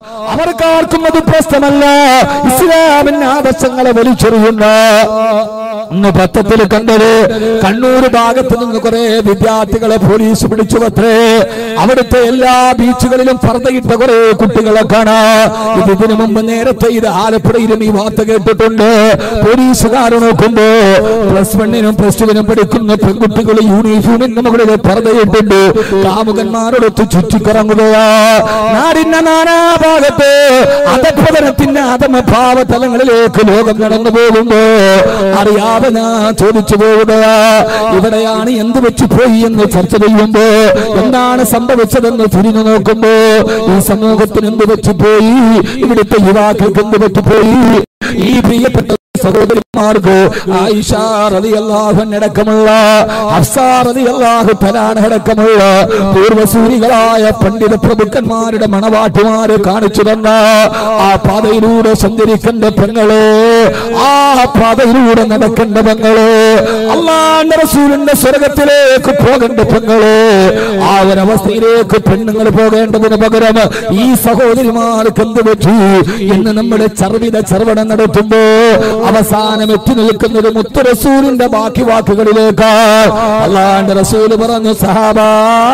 അവർക്കാർക്കും അത് പ്രശ്നമല്ല ഇസ്ലാമിന്റെ ആദർശങ്ങളെ വലിച്ചെറിയുന്ന ഇന്ന് പത്രത്തിൽ കണ്ടത് കണ്ണൂർ ഭാഗത്ത് നിന്ന് കുറെ വിദ്യാർത്ഥികളെ പോലീസ് പിടിച്ചു പത്രേ അവിടുത്തെ എല്ലാ ബീച്ചുകളിലും പർദ്ദയിട്ട കുറെ കുട്ടികളെ കാണാ ഇത് ഇതിനു മുമ്പ് നേരത്തെ ഇത് ആലപ്പുഴയിലും ഈ വാർത്ത കേട്ടിട്ടുണ്ട് പോലീസുകാർ നോക്കുമ്പോ പ്ലസ് വണ്ണിനും പ്ലസ് ടുവിനും പഠിക്കുന്ന പെൺകുട്ടികൾ യൂണിഫോമിന് മുകളിൽ പർദ്ദയിട്ടുണ്ട് കാമുകന്മാരോടൊത്ത് ചുറ്റിക്കറങ്ങുകയാ നാടിന്റെ നാനാഭാഗത്ത് അധപതനത്തിന്റെ അധമഭാവ തലങ്ങളിലേക്ക് ലോകം നടന്നു പോകുമ്പോ അറിയാതെ ഞാൻ ചോദിച്ചു പോവുകയാ ഇവിടെയാണ് എന്ത് വെച്ച് പോയി എന്ന് ചർച്ച ചെയ്യുമ്പോ എന്താണ് സംഭവിച്ചതെന്ന് തിരിഞ്ഞു നോക്കുമ്പോ ഈ സമൂഹത്തിന് എന്ത് വെച്ച് പോയി ഇവിടുത്തെ യുവാക്കൾക്ക് എന്ത് വെച്ച് പോയി ഈ പ്രിയപ്പെട്ട സഹോദരിമാർക്ക് ആയിഷ റളിയല്ലാഹു അടക്കമുള്ള ഹഫ്സ റളിയല്ലാഹു തആല അടക്കമുള്ള പൂർവസൂരികളായ പണ്ഡിത പ്രഭുക്കന്മാരുടെ മണവാട്ടിമാര് കാണിച്ചു തന്ന ആ പാതയിലൂടെ സഞ്ചരിക്കേണ്ട പെങ്ങളെ ആ പാതയിലൂടെ നടക്കേണ്ട പെങ്ങളെ അള്ളാന്റെ റസൂലിന്റെ സ്വർഗത്തിലേക്ക് പോകേണ്ട പെങ്ങളെ ആ ഒരവസ്ഥയിലേക്ക് പെണ്ണുങ്ങൾ പോകേണ്ടതിന് പകരം ഈ സഹോദരിമാർക്ക് എന്ത് പറ്റി എന്ന് നമ്മുടെ ചർവിത ചർവണം നടത്തുമ്പോ അവസാനം എത്തി നിൽക്കുന്നത് മുത്തു റസൂലിന്റെ ബാക്കി വാക്കുകളിലേക്ക് അള്ളാന്റെ റസൂല് പറഞ്ഞു സഹാബാ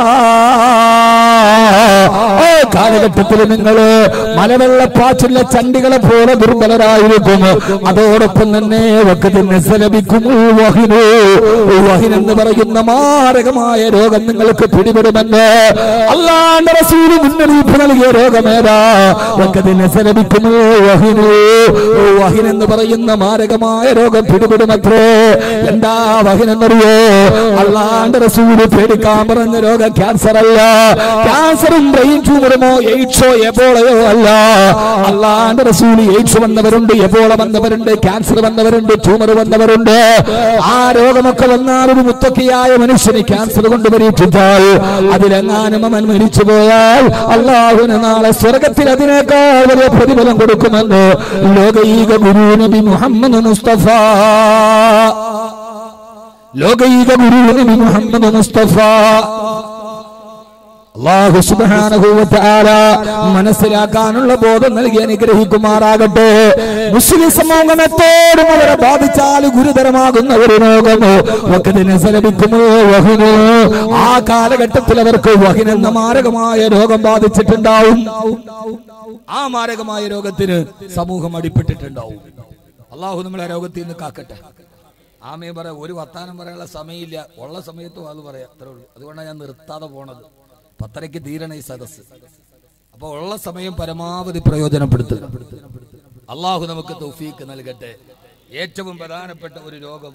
ഓ കാലഘട്ടത്തിൽ നിങ്ങൾ മലവെള്ളപ്പാച്ചുള്ള ചണ്ടികളെ പോലെ ദുർബലരായിരിക്കും അതോടൊപ്പം തന്നെ വക്കത്തിന് ലഭിക്കും വഹിനു വഹിൻ എന്ന് പറയുന്ന മാരകമായ രോഗം നിങ്ങൾക്ക് പിടിപെടുമെന്ന് അള്ളാന്റെ റസൂല് മുന്നറിയിപ്പ് നൽകിയ രോഗമേതാ വക്കത്തിന് ലഭിക്കും വഹിനു വഹിൻ എന്ന് പറയുന്ന മാരകമായ രോഗം പിടിപെടുമത്രേ എന്താ വഹിൻ എന്നറിയോ അള്ളാന്റെ റസൂല് പേടിക്കാൻ പറഞ്ഞ രോഗം ക്യാൻസർ അല്ല ക്യാൻസറും ബ്രെയിൻ ട്യൂമറുമോ എയ്ഡ്സോ എബോളയോ അല്ല അള്ളാന്റെ റസൂല് എയ്ഡ്സ് വന്നവരുണ്ട് എബോള വന്നവരുണ്ട് ക്യാൻസർ വന്നവരുണ്ട് ട്യൂമർ വന്നവരുണ്ട് ആ രോഗമൊക്കെ വന്നാൽ ഒരു മുത്തക്കിയായ മനുഷ്യന് ക്യാൻസർ കൊണ്ട് പരീക്ഷിച്ചാൽ അതിലെങ്ങാനും അവൻ മരിച്ചു പോയാൽ അള്ളാഹുവിന് നാളെ സ്വർഗത്തിൽ അതിനേക്കാൾ വലിയ പ്രതിഫലം കൊടുക്കുമെന്ന് ലോകൈക ഗുരു നബി മുഹമ്മദ് മുസ്തഫ ലോകൈക ഗുരു നബി മുഹമ്മദ് മുസ്തഫ അള്ളാഹു സുബ്ഹാനഹു വ തആല മനസ്സിലാക്കാനുള്ള ബോധം നൽകി അനുഗ്രഹിക്കുമാറാകട്ടെ മുസ്ലിം സമൂഹം എത്തോടും അവരെ ബാധിച്ചാൽ ഗുരുതരമാകുന്ന ഒരു രോഗം വഖദിനെ സലബിക്കുമോ വഹിനോ ആ കാലഘട്ടത്തിൽ അവർക്ക് വഹിൻ എന്ന മാരകമായ രോഗം ബാധിച്ചിട്ടുണ്ടാവും ആ മാരകമായ രോഗത്തിന് സമൂഹം അടിപ്പെട്ടിട്ടുണ്ടാവും അള്ളാഹു നമ്മളെ രോഗത്തിൽ നിന്ന് കാക്കട്ടെ ആമയെ പറയാം ഒരു വർത്താനം പറയാനുള്ള സമയമില്ല ഉള്ള സമയത്തും അത് പറയാം അത്രേ ഉള്ളൂ അതുകൊണ്ടാണ് ഞാൻ നിർത്താതെ പോണത് പത്തരയ്ക്ക് തീരണ ഈ സദസ് അപ്പൊ ഉള്ള സമയം പരമാവധി പ്രയോജനപ്പെടുത്തുക അള്ളാഹു നമുക്ക് തൗഫീക്ക് നൽകട്ടെ ഏറ്റവും പ്രധാനപ്പെട്ട ഒരു രോഗം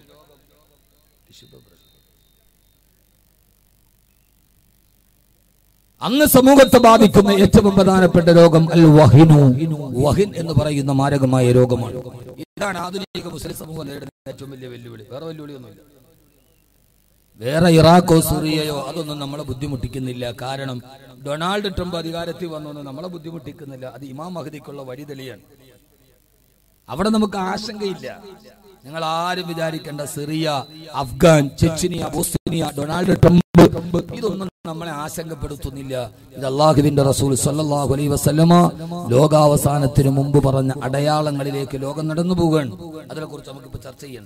അന്ന് സമൂഹത്തെ ബാധിക്കുന്ന ഏറ്റവും പ്രധാനപ്പെട്ട രോഗം അൽ വഹിനു വഹിൻ എന്ന് പറയുന്ന മാരകമായ രോഗമാണ് ഇതാണ് ആധുനിക മുസ്ലിം സമൂഹം നേരിടുന്ന ഏറ്റവും വലിയ വെല്ലുവിളി വേറെ വെല്ലുവിളിയൊന്നുമില്ല വേറെ ഇറാഖോ സിറിയയോ അതൊന്നും നമ്മളെ ബുദ്ധിമുട്ടിക്കുന്നില്ല കാരണം ഡൊണാൾഡ് ട്രംപ് അധികാരത്തിൽ വന്നൊന്നും നമ്മളെ ബുദ്ധിമുട്ടിക്കുന്നില്ല അത് ഇമാം മഹദിക്കുള്ള വഴി തെളിയാണ് അവിടെ നമുക്ക് ആശങ്കയില്ല നിങ്ങൾ ആരും വിചാരിക്കേണ്ട Syria Afghan Chechnya Bosnia Donald Trump ഇതൊന്നും നമ്മളെ ആശങ്കപ്പെടുത്തുന്നില്ല ഇത് അള്ളാഹുവിന്റെ റസൂൽ സല്ലല്ലാഹു അലൈഹി വസല്ലമ ലോകാവസാനത്തിന് മുമ്പ് പറഞ്ഞ അടയാളങ്ങളിലേക്ക് ലോകം നടന്നു പോവുകയാണ് അതിനെ കുറിച്ച് നമുക്കിപ്പോ ചർച്ച ചെയ്യേണ്ട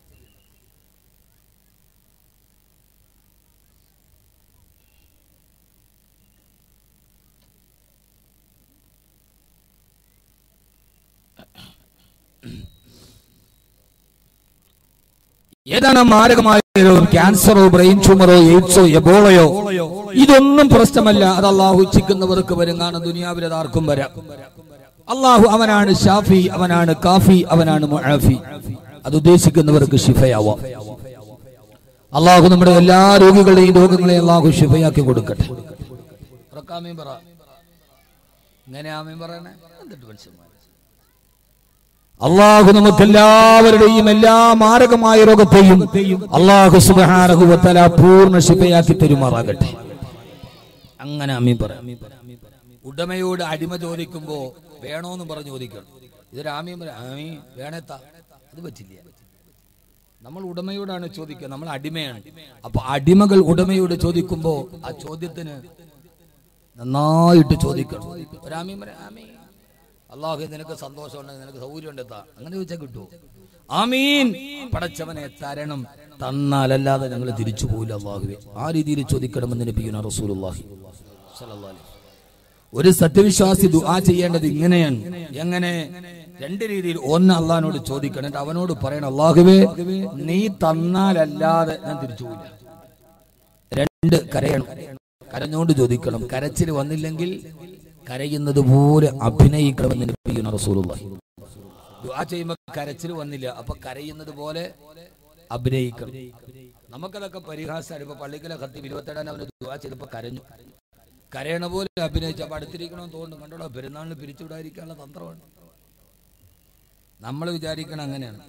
ഏതാണ് മാരകമായ രോഗം ക്യാൻസറോ ബ്രെയിൻ ട്യൂമറോ എയ്ഡ്സോ എബോളയോ ഇതൊന്നും പ്രശ്നമല്ല അത് അള്ളാഹു ഇച്ഛിക്കുന്നവർക്ക് വരും കാരണം ദുനിയാവിൽ അത് ആർക്കും വരാം അള്ളാഹു അവനാണ് ഷാഫി അവനാണ് കാഫി അവനാണ് മുആഫി അത് ഉദ്ദേശിക്കുന്നവർക്ക് ഷിഫയാവാം അള്ളാഹു നമ്മുടെ എല്ലാ രോഗികളുടെയും രോഗങ്ങളെ അള്ളാഹു ഷിഫയാക്കി കൊടുക്കട്ടെ ഉറക്കാമീൻ പറ ഇങ്ങനെ ആമീൻ പറയണേ എന്നിട്ട് മനുഷ്യന്മാർ അള്ളാഹു നമുക്ക് എല്ലാവരുടെയും എല്ലാ മാരകമായ രോഗത്തെയും അള്ളാഹു സുബാനഹുവത്തല പൂർണ്ണ ശിഫയാക്കി തരുമാറാകട്ടെ അങ്ങനെ അമ്മീ പറയാം ഉടമയോട് അടിമ ചോദിക്കുമ്പോ വേണോന്ന് പറഞ്ഞു ചോദിക്കണം ഇതൊരു ആമീൻ പറയാം ആമീ വേണേത്താ അത് പറ്റില്ല നമ്മൾ ഉടമയോടാണ് ചോദിക്കുക നമ്മൾ അടിമയാണ് അപ്പൊ അടിമകൾ ഉടമയോട് ചോദിക്കുമ്പോ ആ ചോദ്യത്തിന് നന്നായിട്ട് ചോദിക്കണം ഒരാമീൻ പറയാം, ആമീൻ. അള്ളാഹു നിനക്ക് സന്തോഷമുണ്ടെങ്കിൽ നിനക്ക് സൗകര്യം ഉണ്ടെത്താ അങ്ങനെ ചോദിച്ചാൽ കിട്ടുമോ ആമീൻ പടച്ചവനെ തരണം തന്നാലല്ലാതെ ഞങ്ങൾ തിരിച്ചു പോയില്ല അള്ളാഹുവെ ആ രീതിയിൽ ചോദിക്കണമെന്ന് നബിയുന റസൂലുള്ളാഹി സ്വല്ലല്ലാഹു അലൈഹി വസല്ലം. ഒരു സത്യവിശ്വാസി ദുആ ചെയ്യേണ്ടത് ഇങ്ങനെയാണ് എങ്ങനെ രണ്ട് രീതിയിൽ ഒന്ന് അള്ളഹാനോട് ചോദിക്കണം എന്നിട്ട് അവനോട് പറയണം അള്ളാഹുവേ നീ തന്നാലല്ലാതെ ഞാൻ തിരിച്ചു പോയില്ല രണ്ട് കരയണം കരഞ്ഞോണ്ട് ചോദിക്കണം കരച്ചിൽ വന്നില്ലെങ്കിൽ കരയുന്നത് പോലെ അഭിനയിക്കണമെന്ന് നബിയുന റസൂലുള്ളാഹി ദുആ ചെയ്യുമ്പോൾ കരച്ചിൽ വന്നില്ല അപ്പൊ കരയുന്നത് പോലെ അഭിനയിക്കണം നമുക്കതൊക്കെ പരിഹാസമാണ് ഇപ്പൊ പള്ളിക്കലെ കത്തി ഇരുപത്തേഴാം അവന് ദുആ ചെയ്തപ്പോ കരഞ്ഞു കരയണ പോലെ അഭിനയിച്ചു അപ്പൊ അടുത്തിരിക്കണമെന്ന് തോന്നുന്നു കണ്ടോടാ പെരുന്നാളിന് പിരിച്ചുവിടാതിരിക്കാനുള്ള തന്ത്രമാണ് നമ്മൾ വിചാരിക്കണം അങ്ങനെയാണ്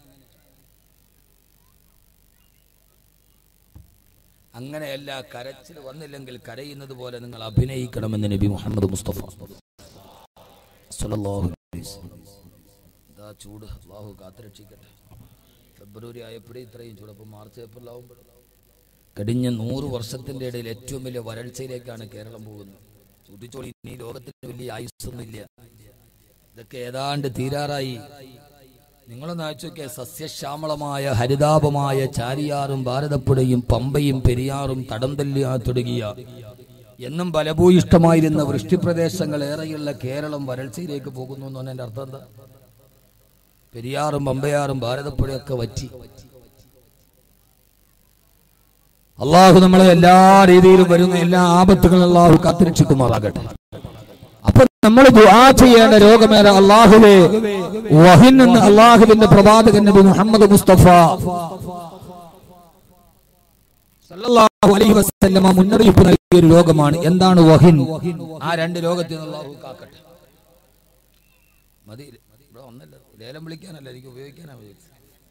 അങ്ങനെയല്ല കരച്ചിൽ വന്നില്ലെങ്കിൽ കരയുന്നത് പോലെ നിങ്ങൾ അഭിനയിക്കണമെന്ന് നബി മുഹമ്മദ് മുസ്തഫ സ്വല്ലല്ലാഹു അലൈഹി വസല്ലം. ഇതാ ചൂട് അള്ളാഹു കാത്തുരക്ഷിക്കട്ടെ ഫെബ്രുവരി ആയപ്പോഴേ ഇത്രയും ചൂട് അപ്പോൾ മാർച്ച് ഏപ്രിൽ ആകുമ്പോൾ കഴിഞ്ഞ നൂറ് വർഷത്തിന്റെ ഇടയിൽ ഏറ്റവും വലിയ വരൾച്ചയിലേക്കാണ് കേരളം പോകുന്നത് സൂചിച്ചോളി ഇനി ലോകത്തിന് വലിയ ആയുസ്സൊന്നുമില്ല ഇതൊക്കെ ഏതാണ്ട് തീരാറായി നിങ്ങളൊന്ന് അയച്ചു നോക്കിയ സസ്യശ്യാമളമായ ഹരിതാപമായ ചാരിയാറും ഭാരതപ്പുഴയും പമ്പയും പെരിയാറും തടംതല്ലിയ തുടങ്ങിയ എന്നും ബലഭൂയിഷ്ടമായിരുന്ന വൃഷ്ടിപ്രദേശങ്ങൾ ഏറെയുള്ള കേരളം വരൾച്ചയിലേക്ക് പോകുന്നു എന്നാണ് എൻ്റെ അർത്ഥം എന്താ പെരിയാറും പമ്പയാറും ഭാരതപ്പുഴയൊക്കെ വറ്റി അള്ളാഹു നമ്മളെ എല്ലാ രീതിയിലും വരുന്ന എല്ലാ ആപത്തുകളും അള്ളാഹു കാത്തിരക്ഷിക്കുമാറാകട്ടെ അപ്പൊ നമ്മൾ ദുആ ചെയ്യേണ്ട രോഗമേറെ അള്ളാഹുവേ വഹിൻ എന്ന് അള്ളാഹുവിന്റെ പ്രവാചകൻ നബി മുഹമ്മദ് മുസ്തഫ സല്ലല്ലാഹു അലൈഹി വസല്ലമ മുന്നറിയിപ്പ് നൽകിയ ഒരു രോഗമാണ് എന്താണ് വഹിൻ ആ രണ്ട് രോഗത്തിൽ നിന്ന് അള്ളാഹു കാക്കട്ടെ മതി ഇവിടെ ഒന്നല്ല ലേലം വിളിക്കാനല്ല എനിക്ക് ഉപയോഗിക്കാനാ വിചാരിച്ചത്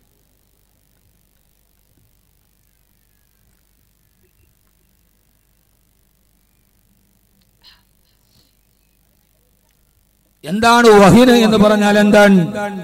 എന്താണ് വഹിന് എന്ന് പറഞ്ഞാൽ എന്താണ്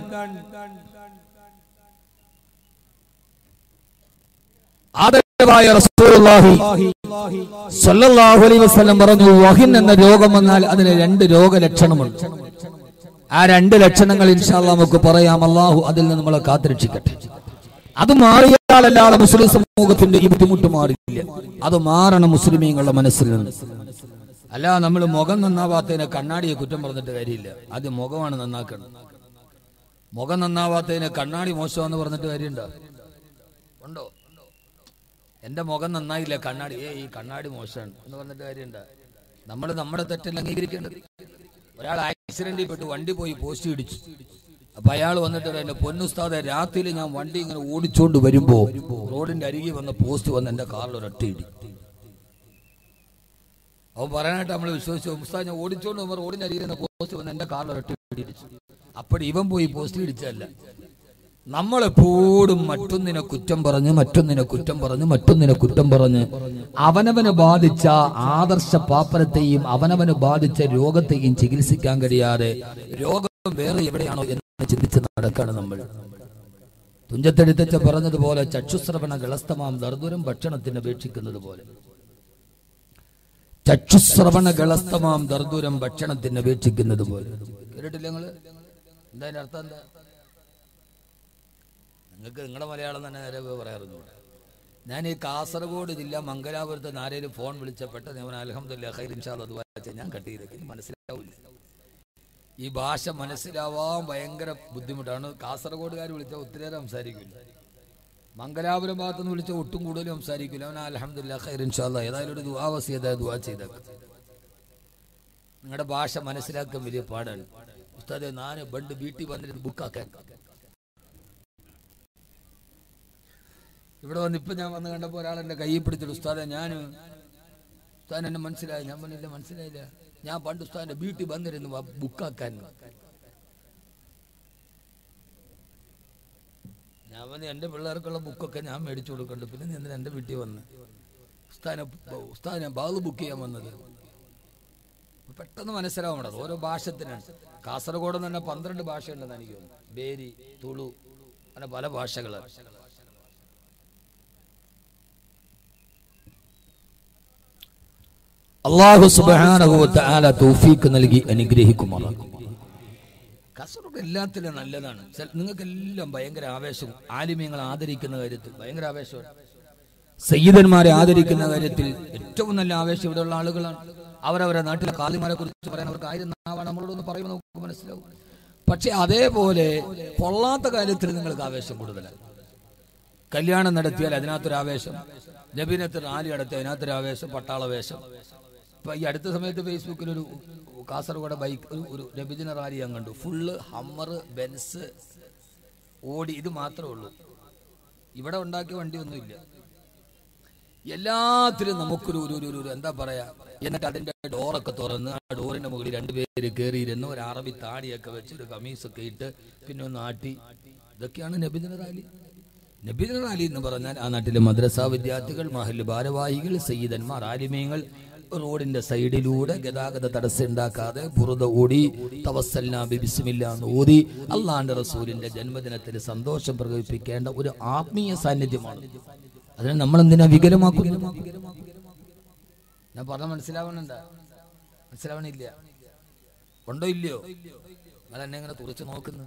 ആദരവായ റസൂലുള്ളാഹി സ്വല്ലല്ലാഹു അലൈഹി വസല്ലം പറഞ്ഞു വഹിൻ എന്ന രോഗം വന്നാൽ അതിന് രണ്ട് രോഗലക്ഷണമുണ്ട് ആ രണ്ട് ലക്ഷണങ്ങൾ ഇൻഷാല്ലാ നമുക്ക് പറയാം അള്ളാഹു അതിൽ നിന്ന് നമ്മളെ കാത്തിരക്ഷിക്കട്ടെ അത് മാറിയാലല്ലാതെ മുസ്ലിം സമൂഹത്തിന്റെ ഈ ബുദ്ധിമുട്ട് മാറിയില്ല അത് മാറണം മുസ്ലിമീങ്ങളുടെ മനസ്സിൽ നിന്ന് അല്ല നമ്മൾ മുഖം നന്നാവാത്തതിനെ കണ്ണാടിയെ കുറ്റം പറഞ്ഞിട്ട് കാര്യമില്ല ആദ്യം മുഖമാണ് നന്നാക്കണം മുഖം നന്നാവാത്തതിനെ കണ്ണാടി മോശമാണെന്ന് പറഞ്ഞിട്ട് കാര്യമുണ്ടോ ഉണ്ടോ എന്റെ മുഖം നന്നായില്ല കണ്ണാടി ഏ ഈ കണ്ണാടി മോശമാണ് എന്ന് പറഞ്ഞിട്ട് കാര്യമുണ്ടോ നമ്മൾ നമ്മുടെ തെറ്റല്ല അംഗീകരിക്കേണ്ടത് ഒരാൾ ആക്സിഡന്റിൽ പെട്ട് വണ്ടി പോയി പോസ്റ്റ് ഇടിച്ചു അപ്പൊ അയാൾ വന്നിട്ട് എന്റെ പൊന്നുസ്താദെ രാത്രിയിൽ ഞാൻ വണ്ടി ഇങ്ങനെ ഓടിച്ചോണ്ട് വരുമ്പോ റോഡിന്റെ അരികെ വന്ന പോസ്റ്റ് വന്ന് എന്റെ കാറിൽ ഒരൊറ്റ ഇടി അവൻ പറയാനായിട്ട് നമ്മൾ വിശ്വസിച്ചു മുസ്താദ് ഞാൻ ഓടിച്ചോണ്ട് പോകുമ്പോൾ റോഡിന്റെ അരികിൽ നിന്ന് പോസ്റ്റ് വന്ന് എന്റെ കാറിൽ ഒരൊറ്റ ഇടിച്ചു അപ്പോൾ ഇവൻ പോയി പോസ്റ്റ് ഇടിച്ചതല്ല നമ്മളെപ്പോഴും മറ്റൊന്നിനെ കുറ്റം പറഞ്ഞ് മറ്റൊന്നിനെ കുറ്റം പറഞ്ഞ് മറ്റൊന്നിനെ കുറ്റം പറഞ്ഞ് അവനവന് ബാധിച്ച ആദർശ പാപ്പരത്തെയും അവനവന് ബാധിച്ച രോഗത്തെയും ചികിത്സിക്കാൻ കഴിയാതെ രോഗം വേറെ എവിടെയാണോ എന്ന് ചിന്തിച്ച് നടക്കാണ് നമ്മൾ തുഞ്ചത്തെടുത്തച്ച പറഞ്ഞതുപോലെ ചക്ഷുശ്രവണ ഗളസ്തമാം ദർദുരം ഭക്ഷണത്തിന് അപേക്ഷിക്കുന്നത് പോലെ ചക്ഷുശ്രവണ ഗളസ്തമാം ദർദുരം ഭക്ഷണത്തിന് അപേക്ഷിക്കുന്നത് പോലെ കേട്ടിട്ടില്ല നിങ്ങള് എന്താ അതിന്റെ അർത്ഥം എന്താ നിങ്ങൾക്ക് നിങ്ങളുടെ മലയാളം തന്നെ നേരെ പറയാറുണ്ട് ഞാൻ ഈ കാസർഗോഡ് ജില്ല മംഗലാപുരത്ത് നിന്ന് ആരെങ്കിലും ഫോൺ വിളിച്ചപ്പെട്ട ഞാൻ അലഹമ്മദില്ല ഹൈറിൻഷാദ് അത് വായിച്ച ഞാൻ കട്ട് ചെയ്തേക്ക് എനിക്ക് മനസ്സിലാവില്ല ഈ ഭാഷ മനസ്സിലാവാൻ ഭയങ്കര ബുദ്ധിമുട്ടാണ് കാസർഗോഡുകാർ വിളിച്ചാൽ ഒത്തിരിയേറെ സംസാരിക്കില്ല മംഗലാപുരം ഭാഗത്ത് നിന്ന് വിളിച്ചാൽ ഒട്ടും കൂടുതൽ സംസാരിക്കില്ല അവൻ അലഹമ്മദില്ല ഹൈറിൻഷാദ് ഏതായാലും ഒരു ദുവാവസി ഏതായാലും ദുവാ ചെയ്തേക്ക് നിങ്ങളുടെ ഭാഷ മനസ്സിലാക്കാൻ വലിയ പാടാണ് ഉസ്താദെ ഞാൻ പണ്ട് വീട്ടിൽ വന്നിട്ട് ബുക്കാക്കാൻ ഇവിടെ വന്ന് ഇപ്പൊ ഞാൻ വന്ന് കണ്ടപ്പോ ഒരാൾ എന്റെ കയ്യിൽ പിടിച്ചിട്ട് ഉസ്താദെ ഞാൻ ഉസ്താദ് എന്നെ മനസ്സിലായി ഞാൻ പറഞ്ഞില്ല മനസ്സിലായില്ല ഞാൻ പണ്ട് ഉസ്താദിന്റെ വീട്ടിൽ വന്നിരുന്നു വ- ബുക്കാക്കാൻ ഞാൻ വന്ന് എന്റെ പിള്ളേർക്കുള്ള ബുക്കൊക്കെ ഞാൻ മേടിച്ചു കൊടുക്കണ്ട് പിന്നെ നീ എന്തിനാ എന്റെ വീട്ടിൽ വന്ന് ഉസ്താദിനെ ഉസ്താദിനെ ബാഗ് ബുക്ക് ചെയ്യാൻ വന്നത് പെട്ടെന്ന് മനസ്സിലാവണം ഓരോ ഭാഷത്തിനാണ് കാസർഗോഡ് തന്നെ പന്ത്രണ്ട് ഭാഷയുണ്ടെന്ന് എനിക്ക് തോന്നുന്നു ബേരി തുളു അങ്ങനെ പല ഭാഷകളാണ് അള്ളാഹു സുബ്ഹാനഹു വ തആല തൗഫീക്ക് നൽകി അനുഗ്രഹിക്കുമാറാകും കാസർഗോഡ് എല്ലാത്തിലും നല്ലതാണ് നിങ്ങൾക്ക് എല്ലാം ഭയങ്കര ആവേശവും ആലിമ്യങ്ങൾ ആദരിക്കുന്ന കാര്യത്തിൽ ഭയങ്കര ആവേശമാണ് സയ്യിദന്മാരെ ആദരിക്കുന്ന കാര്യത്തിൽ ഏറ്റവും നല്ല ആവേശം ഇവിടെയുള്ള ആളുകളാണ് അവരവരെ നാട്ടിലെ കാലിമാരെ കുറിച്ച് പറയാൻ അവർക്ക് ആയിരം നാവാണ് നമ്മളോടൊന്ന് പറയുമ്പോൾ നമുക്ക് മനസ്സിലാവും പക്ഷെ അതേപോലെ കൊള്ളാത്ത കാര്യത്തിൽ നിങ്ങൾക്ക് ആവേശം കൂടുതലാണ് കല്യാണം നടത്തിയാൽ അതിനകത്തൊരു ആവേശം നബീനത്ത് റാലി നടത്തിയ അതിനകത്തൊരു ആവേശം പട്ടാള വേഷം ഇപ്പൊ ഈ അടുത്ത സമയത്ത് ഫേസ്ബുക്കിൽ ഒരു കാസർഗോഡ് ബൈക്ക് ഒരു ഒരു നബിദിന റാലി ഞാൻ കണ്ടു ഫുള്ള് ഹമ്മർ ബെൻസ് ഓടി ഇത് മാത്രമേ ഉള്ളൂ ഇവിടെ ഉണ്ടാക്കിയ വണ്ടിയൊന്നുമില്ല എല്ലാത്തിലും നമുക്കൊരു ഒരു ഒരു ഒരു എന്താ പറയാ എന്നിട്ട് അതിന്റെ ഡോറൊക്കെ തുറന്ന് ആ ഡോറിന്റെ മുകളിൽ രണ്ടുപേര് കയറിയിരുന്ന് ഒരു അറബി താടിയൊക്കെ വെച്ച് ഒരു കമീസൊക്കെ ഇട്ട് പിന്നെ ഒന്ന് ആട്ടി ഇതൊക്കെയാണ് നബിദിന റാലി നബിദിന റാലി എന്ന് പറഞ്ഞാൽ ആ നാട്ടിലെ മദ്രസ വിദ്യാർത്ഥികൾ മഹല് ഭാരവാഹികൾ സയ്യിദന്മാർ ആലിമീങ്ങൾ റോഡിന്റെ സൈഡിലൂടെ ഗതാഗത തടസ്സം ഉണ്ടാക്കാതെ ബുറുത ഓടി തവസ്സല്ലാ ബിസ്മില്ല എന്ന് ഓതി അള്ളാന്റെ റസൂലിന്റെ ജന്മദിനത്തിൽ സന്തോഷം പ്രകടിപ്പിക്കേണ്ട ഒരു ആത്മീയ സാന്നിധ്യമാണ് അതിനെ നമ്മൾ എന്തിനാ വികലമാക്കുന്നു ഞാൻ പറഞ്ഞ മനസ്സിലാവണണ്ട മനസ്സിലാവണില്ല ഉണ്ടോ ഇല്ലയോ നിങ്ങൾ എന്നെ ഇങ്ങനെ തുറച്ച് നോക്കുന്നു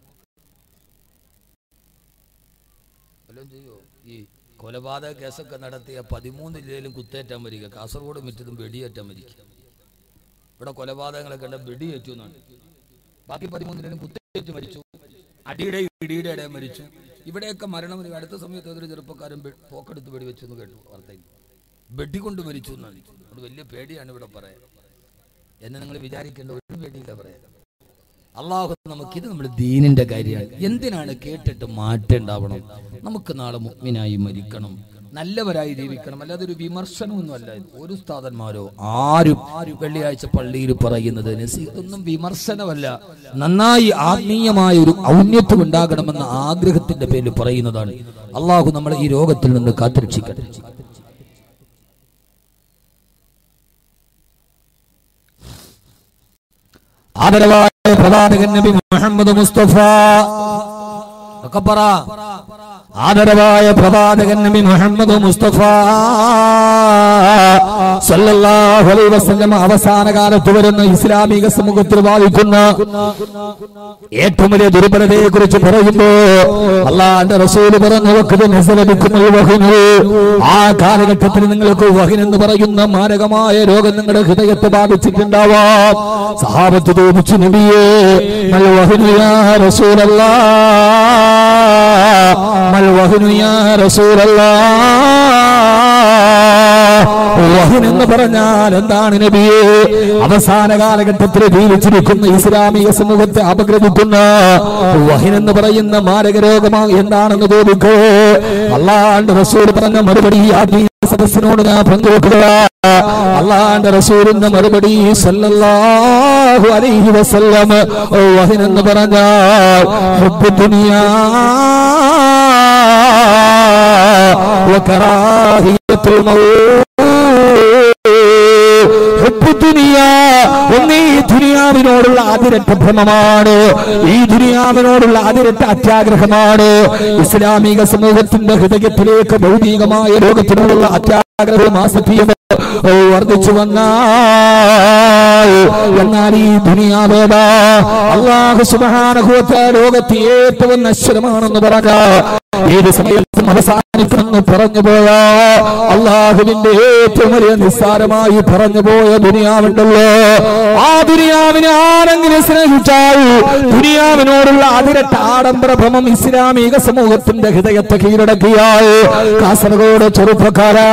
വല്ലതും ചെയ്യോ ഈ കൊലപാതക കേസൊക്കെ നടത്തിയ പതിമൂന്ന് ജില്ലയിലും കുത്തേറ്റാൻ വരിക കാസർഗോഡ് മിറ്റതും വെടിയേറ്റാൻ വരിക ഇവിടെ കൊലപാതകങ്ങളൊക്കെ ഉണ്ട് വെടിയേറ്റു എന്നാണ് ബാക്കി പതിമൂന്ന് ജില്ലയിലും കുത്തേറ്റ് മരിച്ചു അടിയുടെ ഇടിയുടെ ഇടയിൽ മരിച്ചു ഇവിടെയൊക്കെ മരണം ഒരു അടുത്ത സമയത്ത് ഒരു ചെറുപ്പക്കാരൻ ബെ- പോക്കെടുത്ത് വെടിവെച്ചു എന്ന് കേട്ടു വാർത്തയിൽ വെടികൊണ്ട് മരിച്ചു എന്നാണ് അതുകൊണ്ട് വലിയ പേടിയാണ് ഇവിടെ പറയാൻ എന്നെ നിങ്ങൾ വിചാരിക്കേണ്ട ഒരു പേടിയില്ല പറയാൻ അള്ളാഹു നമുക്ക് ഇത് നമ്മുടെ ദീനിന്റെ കാര്യമാണ് എന്തിനാണ് കേട്ടിട്ട് മാറ്റേണ്ടാവണം നമുക്ക് നാളെ മുഗ്മിനായി മരിക്കണം നല്ലവരായി ജീവിക്കണം അല്ലാതെ ഒരു വിമർശനമൊന്നും അല്ല ഇത്. ഒരു സ്ഥാതന്മാരോ ആരും ആരും വെള്ളിയാഴ്ച പള്ളിയിൽ പറയുന്നത് നസീ- ഇതൊന്നും വിമർശനമല്ല നന്നായി ആത്മീയമായ ഒരു ഔന്നത്യം ഉണ്ടാകണമെന്ന ആഗ്രഹത്തിന്റെ പേരിൽ പറയുന്നതാണ് അള്ളാഹു നമ്മളെ ഈ രോഗത്തിൽ നിന്ന് കാത്തിരക്ഷിക്കട്ടെ ആദരവായ പ്രവാചകൻ നബി മുഹമ്മദ് മുസ്തഫ ഒക്കെ പറ ആദരവായ പ്രവാചകൻ നബി മുഹമ്മദ് മുസ്തഫ സല്ലല്ലാഹു അലൈഹി വസല്ലം അവസാന കാലത്ത് വരുന്ന ഇസ്ലാമിക സമൂഹത്തിൽ വാദിക്കുന്ന ഏറ്റവും വലിയ ദുർബലതയെ കുറിച്ച് പറയുമ്പോ അള്ളാന്റെ റസൂല് പറഞ്ഞു വക്കത് നസലബിക്കുമൽ വഹ്നു. ആ കാലഘട്ടത്തിൽ നിങ്ങൾക്ക് വഹിൻ എന്ന് പറയുന്ന മാരകമായ രോഗം നിങ്ങളുടെ ഹൃദയത്തെ ബാധിച്ചിട്ടുണ്ടാവാം സഹാബത്ത് ചോദിച്ചു നബിയേ മൽ വഹ്നു യാ റസൂലല്ലാ മൽ വഹ്നു യാ റസൂലല്ലാ വഹൻ എന്ന് പറഞ്ഞാൽ എന്താണ് നബിയെ അവസാന കാലഘട്ടത്തിൽ ജീവിച്ചിരിക്കുന്ന ഇസ്ലാമിക സമൂഹത്തെ അപഗ്രഥിക്കുന്ന വഹിൻ എന്ന് പറയുന്ന മാരക രോഗമാണ് എന്താണെന്ന് ചോദിക്കോ അള്ളാണ്ട് റസൂൽ പറഞ്ഞ മറുപടി ആത്മീയ സദസ്സിനോട് ഞാൻ പങ്കുവെക്കുക അള്ളാന്റെ റസൂലിന്റെ മറുപടി സല്ലല്ലാഹു അലൈഹി വസല്ലം വഹിൻ എന്ന് പറഞ്ഞാൽ ഹുബ്ബു ദുനിയാ وكراهية الموت ഹുബ്ബു ദുനിയ. ഒന്ന് ഈ ദുനിയാവിനോടുള്ള അതിരറ്റ ഭ്രമമാണ് ഈ ദുനിയാവിനോടുള്ള അതിരറ്റ അത്യാഗ്രഹമാണ് ഇസ്ലാമിക സമൂഹത്തിന്റെ ഹൃദയത്തിലേക്ക് ഭൗതികമായ ലോകത്തിനോടുള്ള അത്യാഗ്രഹം ആസക്തിയും വർദ്ധിച്ചു വന്നാൽ എന്നാൽ ഈ ദുനിയാവേദ അള്ളാഹു സുബാനഹുവത്ത ലോകത്ത് ഏറ്റവും നശ്വരമാണെന്ന് പറഞ്ഞ ഏത് സമയത്തും അവസാനിക്കുമെന്ന് പറഞ്ഞു പോയ അള്ളാഹുവിന്റെ ഏറ്റവും വലിയ നിസ്സാരമായി പറഞ്ഞു പോയ ദുനിയാവുണ്ടല്ലോ ആ ദുനിയാവിനെ ആരെങ്കിലും സ്നേഹിച്ചാൽ ദുനിയാവിനോടുള്ള അതിരട്ട ആഡംബര ഭ്രമം ഇസ്ലാമിക സമൂഹത്തിന്റെ ഹൃദയത്തെ കീഴടക്കിയാൽ കാസർഗോഡ് ചെറുപ്പക്കാരാ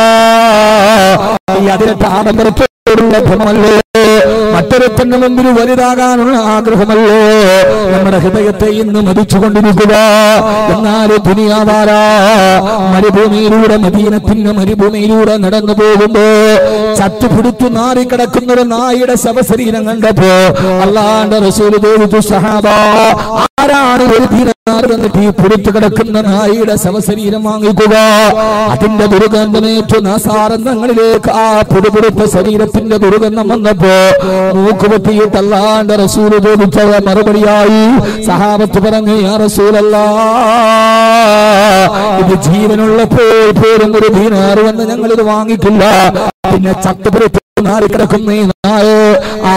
ഈ അതിരട്ട ആഡംബരത്തോടുള്ള ഭ്രമമല്ലേ മറ്റൊരുത്തന്റെ മുമ്പിൽ വലുതാകാനുള്ള ആഗ്രഹമല്ലേ നമ്മുടെ ഹൃദയത്തെ ഇന്ന് മരിച്ചുകൊണ്ടിരിക്കുക എന്നാൽ ദുനിയാവാരാ മരുഭൂമിയിലൂടെ മദീനത്തിന്റെ മരുഭൂമിയിലൂടെ നടന്നു പോകുമ്പോ ചത്തുപിടിച്ചു നാറിക്കിടക്കുന്ന ഒരു നായുടെ ശവശരീരം കണ്ടപ്പോ അള്ളാന്റെ റസൂല് ചോദിച്ചു സഹാബ ആരാണ് ഒരു ദീനാർ വന്നിട്ട് ഈ പുറത്തു കിടക്കുന്ന നായിയുടെ ശവശരീരം വാങ്ങിക്കുക അതിന്റെ ദുർഗന്ധമേറ്റു നാസാരന്ധങ്ങളിലേക്ക് ആ പുതുപുടുത്ത ശരീരത്തിന്റെ ദുർഗന്ധം വന്നപ്പോ മൂക്കുപൊത്തിയിട്ട് അല്ലാണ്ട് റസൂല് ചോദിച്ച മറുപടിയായി സഹാബത്ത് പറഞ്ഞു യാ റസൂലല്ലാ ഇത് ജീവനുള്ളപ്പോൾ പോലും ഒരു ദീനാർ വന്ന് ഞങ്ങൾ ഇത് വാങ്ങിക്കില്ല പിന്നെ ചത്തുപുരത്ത് മാറിക്കിടക്കുന്ന ഈ നായ ആ